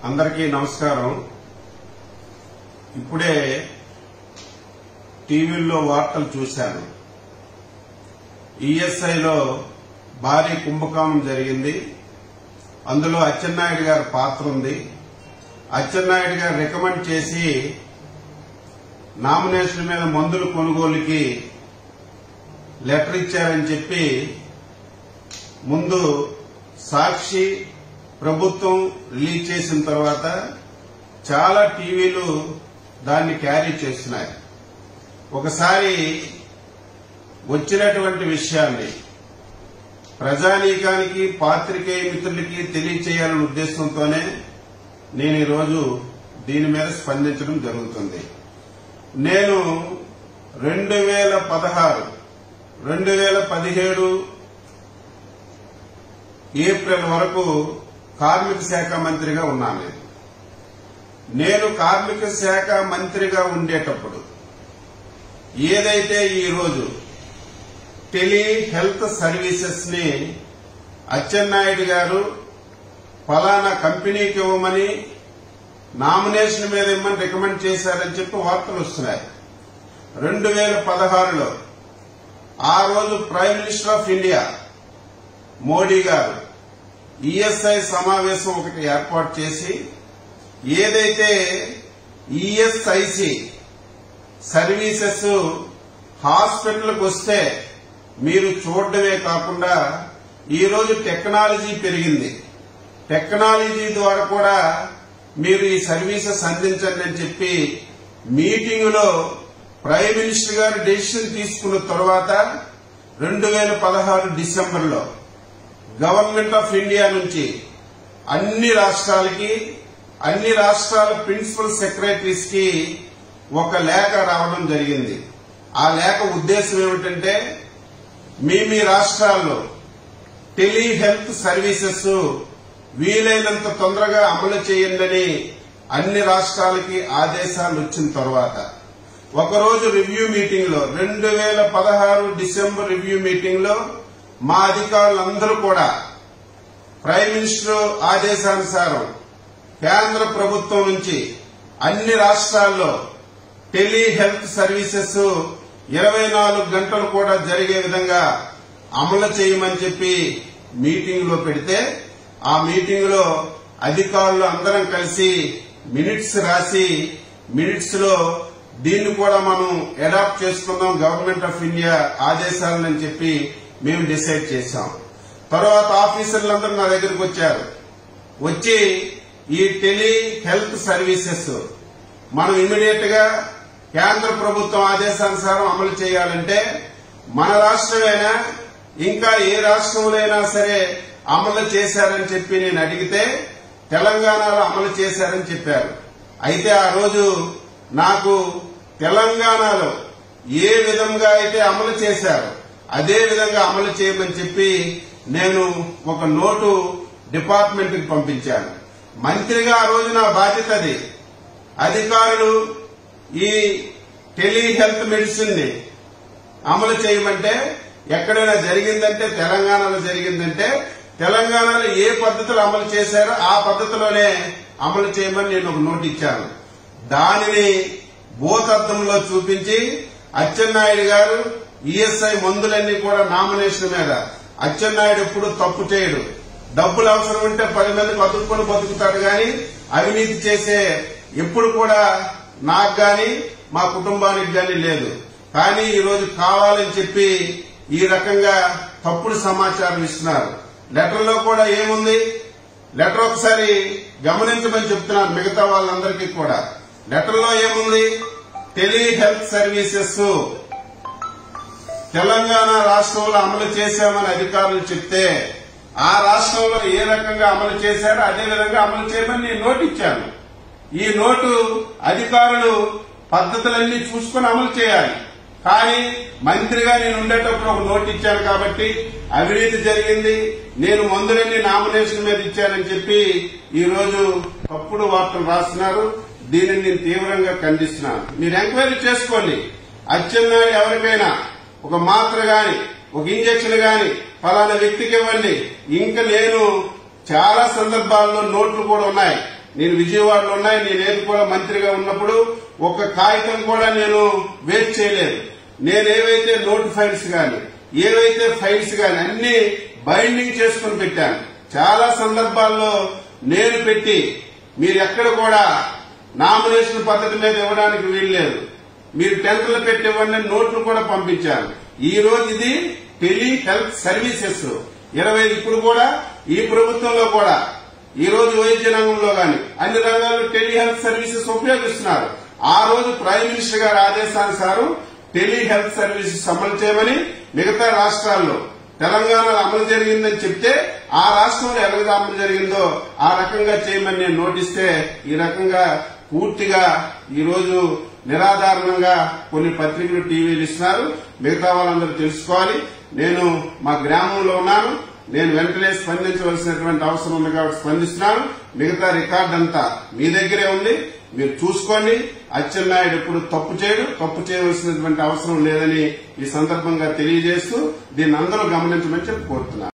అందరికీ నమస్కారం ఇప్పుడే టీవీల్లో వార్తలు చూశాను ఈఎస్ఐలో భారీ కుంభకోణం జరిగింది అందులో అచ్చెన్నాయుడు గారి పాత్ర ఉంది అచ్చెన్నాయుడు గారు రికమెండ్ చేసి నామినేషన్ మీద మందుల కొనుగోలుకి లెటర్ ఇచ్చారని చెప్పి ముందు సాక్షి ప్రభుత్వం రిలీజ్ చేసిన తర్వాత చాలా టీవీలు దాన్ని క్యారీ చేస్తున్నాయి ఒకసారి వచ్చినటువంటి విషయాన్ని ప్రజానీకానికి పాత్రికేయ మిత్రులకి తెలియచేయాలనే ఉద్దేశంతోనే నేను ఈరోజు దీని మీద స్పందించడం జరుగుతుంది నేను రెండు వేల పదహారు రెండు వేల పదిహేడు ఏప్రిల్ వరకు కార్మిక శాఖ మంత్రిగా ఉన్నాను నేను. నేను కార్మిక శాఖ మంత్రిగా ఉండేటప్పుడు ఏదైతే ఈ రోజు టెలి హెల్త్ సర్వీసెస్ ని అచ్చెన్నాయుడు గారు ఫలానా కంపెనీకి ఇవ్వమని నామినేషన్ మీద ఇమ్మని రికమెండ్ చేశారని చెప్పి వార్తలు వస్తున్నాయి రెండు వేల పదహారులో ఆ రోజు prime minister of India Modi garu ESI సమావేశం ఒకటి ఏర్పాటు చేసి ఏదైతే ఈఎస్ఐసి సర్వీసెస్ హాస్పిటల్కి వస్తే మీరు చూడడమే కాకుండా ఈ రోజు టెక్నాలజీ పెరిగింది టెక్నాలజీ ద్వారా కూడా మీరు ఈ సర్వీసెస్ అందించండి అని చెప్పి మీటింగ్ లో ప్రైమ్ మినిస్టర్ గారు డెసిషన్ తీసుకున్న తర్వాత రెండు వేల పదహారు డిసెంబర్ లో గవర్నమెంట్ ఆఫ్ ఇండియా నుంచి అన్ని రాష్ట్రాలకి అన్ని రాష్ట్రాల ప్రిన్సిపల్ సెక్రటరీస్ కి ఒక లేఖ రావడం జరిగింది ఆ లేఖ ఉద్దేశం ఏమిటంటే మీ మీ రాష్ట్రాల్లో టెలి హెల్త్ సర్వీసెస్ వీలైనంత తొందరగా అమలు చేయండి అన్ని రాష్ట్రాలకి ఆదేశాలు వచ్చిన తర్వాత ఒకరోజు రివ్యూ మీటింగ్ లో రెండు వేల పదహారు డిసెంబర్ రివ్యూ మీటింగ్ లో మా అధికారులందరూ కూడా ప్రైమ్ మినిస్టర్ ఆదేశానుసారం కేంద్ర ప్రభుత్వం నుంచి అన్ని రాష్ట్రాల్లో టెలి హెల్త్ సర్వీసెస్ ఇరవై నాలుగు గంటలు కూడా జరిగే విధంగా అమలు చేయమని చెప్పి మీటింగ్ లో పెడితే ఆ మీటింగ్ లో అధికారులు అందరం కలిసి మినిట్స్ రాసి మినిట్స్ లో దీన్ని కూడా మనం అడాప్ట్ చేసుకుందాం గవర్నమెంట్ ఆఫ్ ఇండియా ఆదేశాలని చెప్పి మేము డిసైడ్ చేశాం తర్వాత ఆఫీసర్లందరూ నా దగ్గరికి వచ్చారు వచ్చి ఈ టెలి హెల్త్ సర్వీసెస్ మనం ఇమీడియట్ గా కేంద్ర ప్రభుత్వం ఆదేశానుసారం అమలు చేయాలంటే మన రాష్ట్రమైనా ఇంకా ఏ రాష్ట్రంలో సరే అమలు చేశారని చెప్పి నేను అడిగితే తెలంగాణలో అమలు చేశారని చెప్పారు అయితే ఆ రోజు నాకు తెలంగాణలో ఏ విధంగా అయితే అమలు చేశారో అదే విధంగా అమలు చేయమని చెప్పి నేను ఒక నోటు డిపార్ట్మెంట్ కి పంపించాను మంత్రిగా ఆ రోజు నా బాధ్యత అది అధికారులు ఈ టెలి హెల్త్ మెడిసిన్ ని అమలు చేయమంటే ఎక్కడైనా జరిగిందంటే తెలంగాణలో జరిగిందంటే తెలంగాణలో ఏ పద్ధతులు అమలు చేశారో ఆ పద్ధతిలోనే అమలు చేయమని నేను ఒక నోట్ ఇచ్చాను దానిని భూతత్వంలో చూపించి అచ్చెన్నాయుడు గారు ఈఎస్ఐ మందులన్నీ కూడా నామినేషన్ మీద అచ్చెన్నాయుడు ఎప్పుడు తప్పు చేయడు డబ్బులు అవసరం ఉంటే పది మందికి అతుక్కొని బతుకుతాడు గాని అవినీతి చేసే ఎప్పుడు కూడా నాకు గాని మా కుటుంబానికి గాని లేదు కానీ ఈ రోజు కావాలని చెప్పి ఈ రకంగా తప్పుడు సమాచారం ఇస్తున్నారు లెటర్ లో కూడా ఏముంది లెటర్ ఒకసారి గమనించమని చెప్తున్నాను మిగతా వాళ్ళందరికీ కూడా లెటర్ లో ఏముంది టెలి హెల్త్ సర్వీసెస్ తెలంగాణ రాష్ట్రంలో అమలు చేశామని అధికారులు చెప్తే ఆ రాష్ట్రంలో ఏ రకంగా అమలు చేశారో అదే విధంగా అమలు చేయమని నేను నోటు ఇచ్చాను ఈ నోటు అధికారులు పద్ధతులన్నీ చూసుకుని అమలు చేయాలి కానీ మంత్రిగా నేను ఉండేటప్పుడు ఒక నోటు ఇచ్చాను కాబట్టి అవినీతి జరిగింది నేను మందులన్నీ నామినేషన్ మీద ఇచ్చానని చెప్పి ఈ రోజు తప్పుడు వార్తలు రాస్తున్నారు దీనిని నేను తీవ్రంగా ఖండిస్తున్నాను మీరు ఎంక్వైరీ చేసుకోండి అచ్చెన్నాయుడు ఎవరికైనా ఒక మాత్ర గాని ఒక ఇంజక్షన్ గాని ఫలానా వ్యక్తికి ఇవ్వండి ఇంకా నేను చాలా సందర్భాల్లో నోట్లు కూడా ఉన్నాయి నేను విజయవాడలో ఉన్నాయి నేనేది కూడా మంత్రిగా ఉన్నప్పుడు ఒక కాగితం కూడా నేను వేస్ట్ చేయలేదు నేనేవైతే నోట్ ఫైల్స్ గాని ఏవైతే ఫైల్స్ గాని అన్ని బైండింగ్ చేసుకుని పెట్టాను చాలా సందర్భాల్లో నేను పెట్టి మీరు ఎక్కడ కూడా నామినేషన్ పద్ధతి మీద ఇవ్వడానికి వీల్లేదు మీరు టెంటర్లు పెట్టి ఇవ్వండి నోట్లు కూడా పంపించాను ఈ రోజు ఇది టెలి హెల్త్ సర్వీసెస్ ఇరవై ఇప్పుడు కూడా ఈ ప్రభుత్వంలో కూడా ఈ రోజు వైద్య రంగంలో గాని అన్ని రంగాల్లో టెలి హెల్త్ సర్వీసెస్ ఉపయోగిస్తున్నారు ఆ రోజు ప్రైమ్ మినిస్టర్ గారి ఆదేశానుసారం టెలి హెల్త్ సర్వీసెస్ అమలు చేయమని మిగతా రాష్ట్రాల్లో తెలంగాణలో అమలు జరిగిందని చెప్తే ఆ రాష్ట్రంలో ఎలాగ అమలు జరిగిందో ఆ రకంగా చేయమని నేను నోటిస్తే ఈ రకంగా పూర్తిగా ఈ రోజు నిరాధారణంగా కొన్ని పత్రికలు టీవీలు ఇస్తున్నారు మిగతా వాళ్ళందరూ తెలుసుకోవాలి నేను మా గ్రామంలో ఉన్నాను నేను వెంటనే స్పందించవలసినటువంటి అవసరం ఉంది కాబట్టి స్పందిస్తున్నాను మిగతా రికార్డ్ అంతా మీ దగ్గరే ఉంది మీరు చూసుకోండి అచ్చెన్నాయుడు ఎప్పుడు తప్పు చేయడు తప్పు చేయవలసినటువంటి అవసరం లేదని ఈ సందర్భంగా తెలియజేస్తూ దీన్ని అందరూ గమనించమని చెప్పి కోరుతున్నాను